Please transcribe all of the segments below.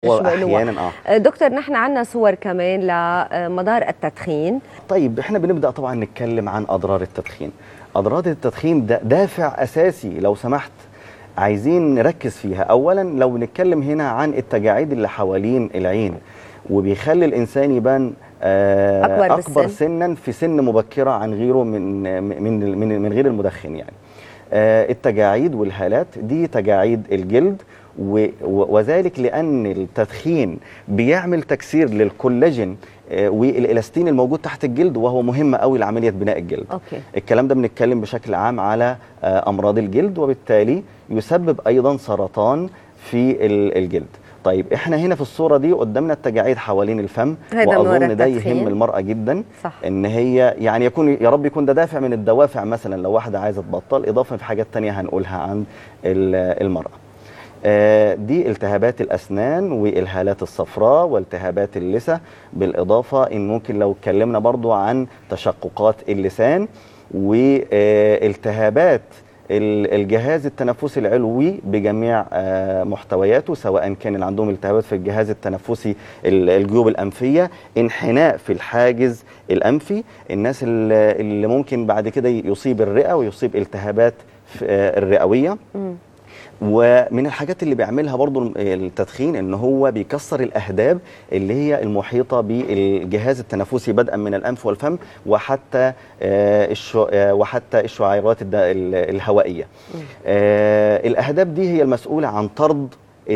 واحيانا اه دكتور نحن عندنا صور كمان لمدار التدخين طيب احنا بنبدا طبعا نتكلم عن اضرار التدخين اضرار التدخين ده دافع اساسي لو سمحت عايزين نركز فيها اولا لو نتكلم هنا عن التجاعيد اللي حوالين العين وبيخلي الانسان يبان آه اكبر, أكبر سنا في سن مبكره عن غيره من من من, من غير المدخن يعني آه التجاعيد والهالات دي تجاعيد الجلد وذلك لان التدخين بيعمل تكسير للكولاجين والالاستين الموجود تحت الجلد وهو مهم قوي لعمليه بناء الجلد أوكي. الكلام ده بنتكلم بشكل عام على امراض الجلد وبالتالي يسبب ايضا سرطان في الجلد طيب احنا هنا في الصوره دي قدامنا التجاعيد حوالين الفم واظن ده يهم المراه جدا صح. ان هي يعني يكون يا رب يكون ده دافع من الدوافع مثلا لو واحده عايزه تبطل اضافه في حاجات تانية هنقولها عن المراه دي التهابات الأسنان والهالات الصفراء والتهابات اللثة بالإضافة إن ممكن لو اتكلمنا برضو عن تشققات اللسان والتهابات الجهاز التنفسي العلوي بجميع محتوياته سواء كان اللي عندهم التهابات في الجهاز التنفسي الجيوب الأنفية انحناء في الحاجز الأنفي الناس اللي ممكن بعد كده يصيب الرئة ويصيب التهابات الرئوية م. ومن الحاجات اللي بيعملها برضو التدخين ان هو بيكسر الاهداب اللي هي المحيطه بالجهاز التنفسي بدءا من الانف والفم وحتى وحتى الشعيرات الهوائيه الاهداب دي هي المسؤوله عن طرد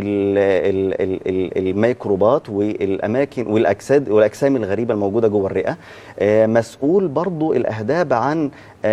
الميكروبات والاماكن والاجساد والاجسام الغريبه الموجوده جوه الرئه مسؤول برضو الاهداب عن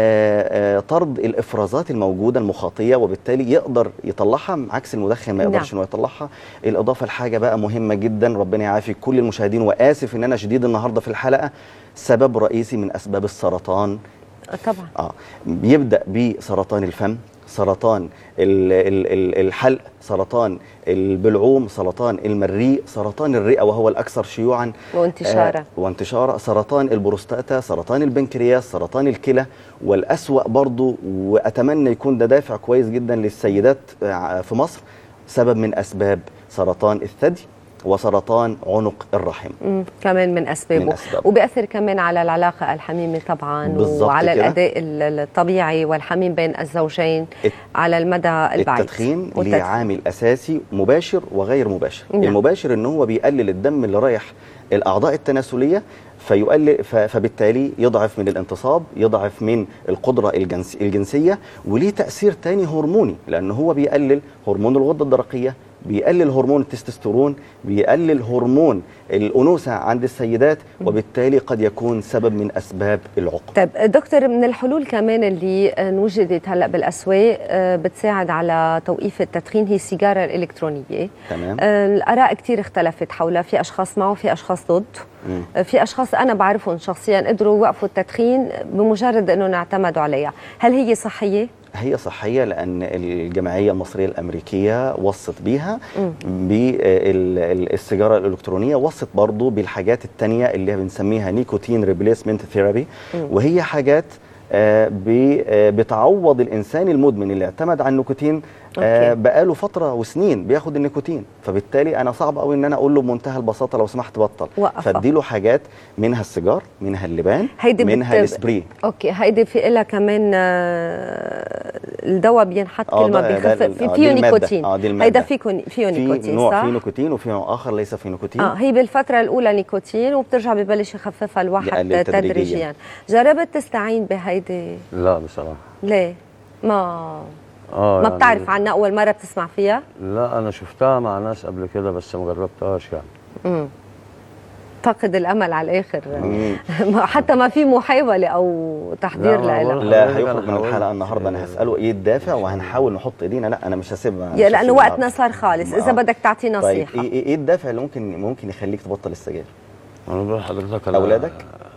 طرد الافرازات الموجوده المخاطيه وبالتالي يقدر يطلعها عكس المدخن ما يقدرش انه يطلعها الاضافه لحاجه بقى مهمه جدا ربنا يعافي كل المشاهدين واسف ان انا شديد النهارده في الحلقه سبب رئيسي من اسباب السرطان طبعا اه بيبدا بسرطان الفم سرطان الحلق سرطان البلعوم سرطان المريء سرطان الرئه وهو الاكثر شيوعا وانتشارا آه وانتشارا سرطان البروستاتا سرطان البنكرياس سرطان الكلى والاسوا برضو واتمنى يكون ده دافع كويس جدا للسيدات في مصر سبب من اسباب سرطان الثدي وسرطان عنق الرحم مم. كمان من أسبابه من أسباب. وبيأثر كمان على العلاقة الحميمة طبعا وعلى كده. الأداء الطبيعي والحميم بين الزوجين الت... على المدى البعيد التدخين ليه عامل أساسي مباشر وغير مباشر نعم. المباشر ان هو بيقلل الدم اللي رايح الأعضاء التناسلية فيقلل فبالتالي يضعف من الانتصاب يضعف من القدرة الجنس الجنسية وليه تأثير تاني هرموني لأن هو بيقلل هرمون الغدة الدرقية بيقلل هرمون التستوستيرون بيقلل هرمون الانوثه عند السيدات وبالتالي قد يكون سبب من اسباب العقم. طيب دكتور من الحلول كمان اللي انوجدت هلا بالاسواق بتساعد على توقيف التدخين هي السيجاره الالكترونيه. تمام. الاراء كثير اختلفت حولها، في اشخاص معه في اشخاص ضد. مم. في اشخاص انا بعرفهم شخصيا قدروا يوقفوا التدخين بمجرد انهم اعتمدوا عليها، هل هي صحيه؟ هي صحيه لان الجمعيه المصريه الامريكيه وصت بيها مم. بالسيجاره الالكترونيه وصت برضو بالحاجات التانية اللي بنسميها نيكوتين ريبليسمنت ثيرابي وهي حاجات آه، بي- آه، بتعوض الانسان المدمن اللي اعتمد على النيكوتين آه، أوكي. بقاله فتره وسنين بياخد النيكوتين فبالتالي انا صعب قوي ان انا اقول له بمنتهى البساطه لو سمحت بطل وقف. فاديله حاجات منها السيجار منها اللبان هيدي منها بت- السبري اوكي هيدي في لها كمان آه، الدواء بينحط آه، كل ما ده- ده بيخفف ال- في آه، فيه دي المادة. نيكوتين آه، دي المادة. هيدا فيه كون- فيه في نيكوتين نوع صح؟ فيه نيكوتين وفي نوع اخر ليس فيه نيكوتين اه هي بالفترة الأولى نيكوتين وبترجع ببلش يخففها الواحد يقلل تدريجياً. تدريجيا جربت تستعين بهيدي لا بصراحه ليه؟ ما اه ما يعني بتعرف عنها أول مرة بتسمع فيها؟ لا انا شفتها مع ناس قبل كده بس ما جربتهاش يعني امم فقد الأمل على الآخر مم. ما- حتى ما في محاولة أو تحضير لا، لها والله. لا حضرتك هيخرج أنا من حاولت. الحلقه النهارده انا هساله ايه الدافع وهنحاول نحط ايدينا لا انا مش هسيبها مش يا لأنه هسيب وقتنا النهاردة. صار خالص إذا آه. بدك تعطي طيب نصيحة ايه ايه إيه الدافع اللي ممكن ممكن يخليك تبطل السجاير انا بقول لحضرتك أنا- اولادك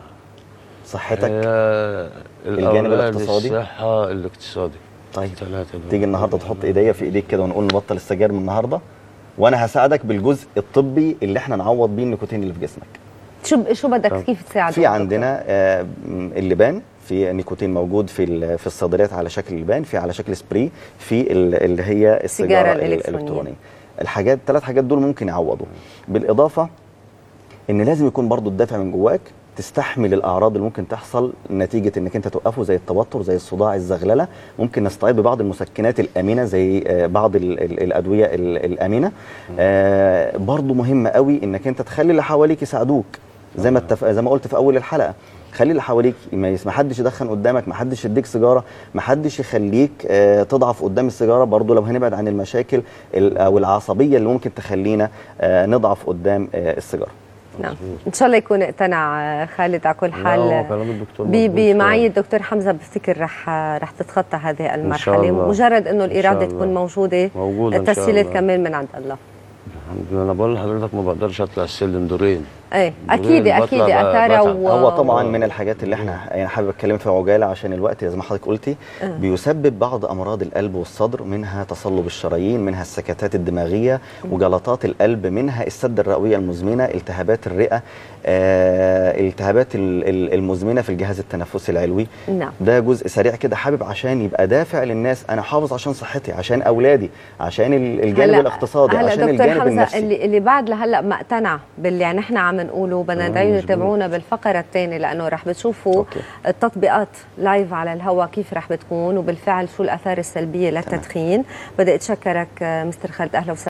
صحتك هي الجانب الأولاد، الاقتصادي؟ الصحه الاقتصادي طيب ثلاثه دول. تيجي النهارده تحط ايديا في ايديك كده ونقول نبطل السجاير من النهارده وانا هساعدك بالجزء الطبي اللي احنا نعوض بيه النيكوتين اللي في جسمك شو شو بدك طب. كيف تساعد في عندنا آه، م، اللبان في نيكوتين موجود في ال- في الصيدليات على شكل لبان في على شكل سبري في ال- اللي هي السيجاره الإلكترونية. الالكترونيه الحاجات الثلاث حاجات دول ممكن يعوضوا بالاضافه ان لازم يكون برضو الدافع من جواك تستحمل الاعراض اللي ممكن تحصل نتيجه انك انت توقفه زي التوتر زي الصداع الزغلله ممكن نستعيد ببعض المسكنات الامنه زي آه، بعض ال- ال- الادويه ال- الامنه آه، برضو مهم قوي انك انت تخلي اللي حواليك يساعدوك زي ما اتفق زي ما قلت في اول الحلقه خلي اللي حواليك ما يس- ما حدش يدخن قدامك ما حدش يديك سيجاره ما حدش يخليك آه، تضعف قدام السيجاره برضو لو هنبعد عن المشاكل ال- او العصبيه اللي ممكن تخلينا آه، نضعف قدام آه، السيجاره نعم ان شاء الله يكون اقتنع آه، خالد على كل لا، حال هو كلام الدكتور ب- مظبوط بمعية الدكتور حمزه بفتكر رح رح تتخطى هذه المرحله الله. مجرد انه إن الاراده شاء تكون الله. موجوده موجودة إن شاء التسهيلات الله. كمان من عند الله الحمد لله انا بقول لحضرتك ما بقدرش اطلع السلم دورين ايه دورين اكيد بطلع اكيد بقى- اثارها بتعب. و... هو طبعا من الحاجات اللي احنا يعني حابب اتكلم فيها عجاله عشان الوقت زي ما حضرتك قلتي بيسبب بعض امراض القلب والصدر منها تصلب الشرايين منها السكتات الدماغيه وجلطات القلب منها السد الرئويه المزمنه التهابات الرئه آه، التهابات ال- ال- المزمنه في الجهاز التنفسي العلوي نعم ده جزء سريع كده حابب عشان يبقى دافع للناس انا حافظ عشان صحتي عشان اولادي عشان ال- الجانب هلا- الاقتصادي هلا عشان دكتور الجانب حمزه النفسي اللي اللي بعد لهلا ما اقتنع باللي نحن عم نقوله بدنا آه، ندعيهم مظبوط. يتابعونا بالفقره الثانيه لانه رح بتشوفوا أوكي. التطبيقات لايف على الهواء كيف رح بتكون وبالفعل شو الاثار السلبيه للتدخين بدي اتشكرك آه، مستر خالد اهلا وسهلا